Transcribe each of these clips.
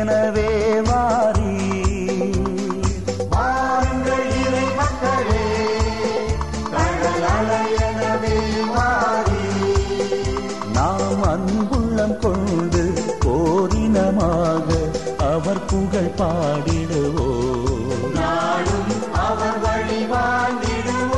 எனவே வாரி வாருங்கள் இறை மக்களே கடல் அலையெனவே வாரி நாம் அன்புள்ளம் கொண்டு போரினமாக அவர் புகழ் பாடிடுவோம் நாளும் அவர் வழி வாழ்ந்திடுவோம்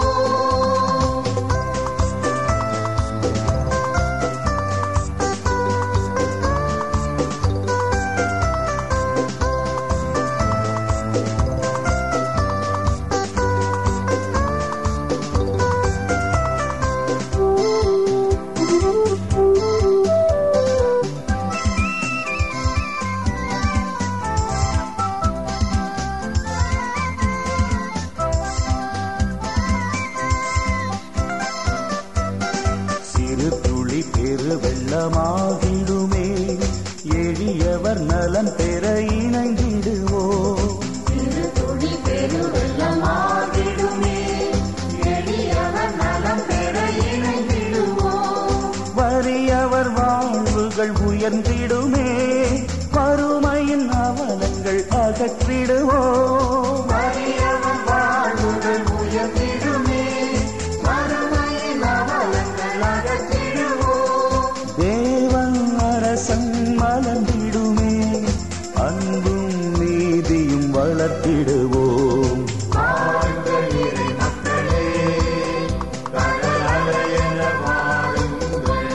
சிறு துளி பெரு வெள்ளமாகிடுமே எளியவர் நலம் பெற இணைந்திடுவோம் சிறு துளி பெருவெள்ளமாகிடுமே எளியவர் நலம் பெற இணைந்திடுவோம் வறியவர் வாழ்வுகள் உயர்ந்திடுமே வறுமையின் அவலங்கள் அகற்றிடுவோம் வறியவர் வாழ்வுகள் உயர்ந்திடுமே வறுமையின் அவலங்கள் அகற்றிடுவோம் தேவன் அரசன் மலர்ந்திடுமே அன்பும் நீதியும் வளர்த்திடுவோம் வாழ்கள் இறை மக்களே கடல் அலையென வாழுங்கள்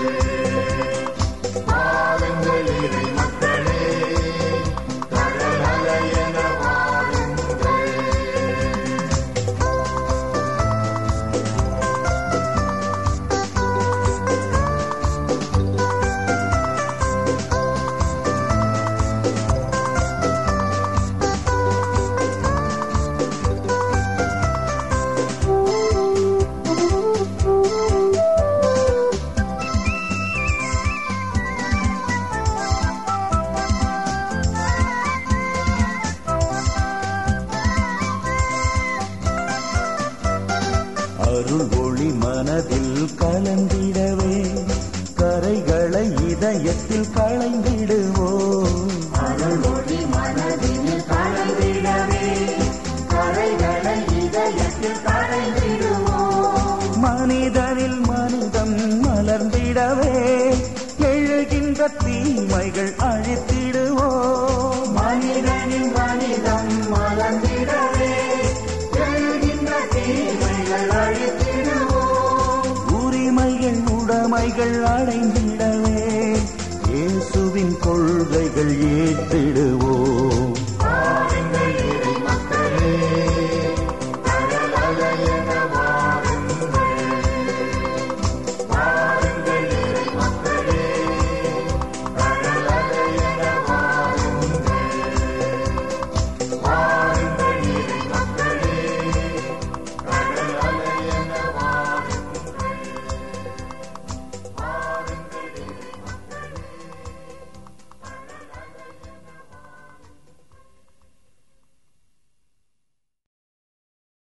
வாழுங்கள் இறை மக்களே கடல் அலையென வாழுங்கள் அருள் ஒளி மனதில் கலந்திடவே கரைகளை இதயத்தில் களைந்திடுவோம் அருள்மொழி மனதில் கலந்திடவே கரைகளை இதயத்தில் களைந்திடுவோம் மனிதனில் மனிதம் மலர்ந்திடவே எழுகின்ற தீமைகள் அழித்திடுவோம் மனிதனின் மனிதம் மலர்ந்திடவே எழுகின்ற தீமைகள் அழித்திடுவோம் உரிமைகள் உடைமைகள் அடைந்திடவே இயேசுவின் கொள்கைகள் ஏற்றிடுவோம்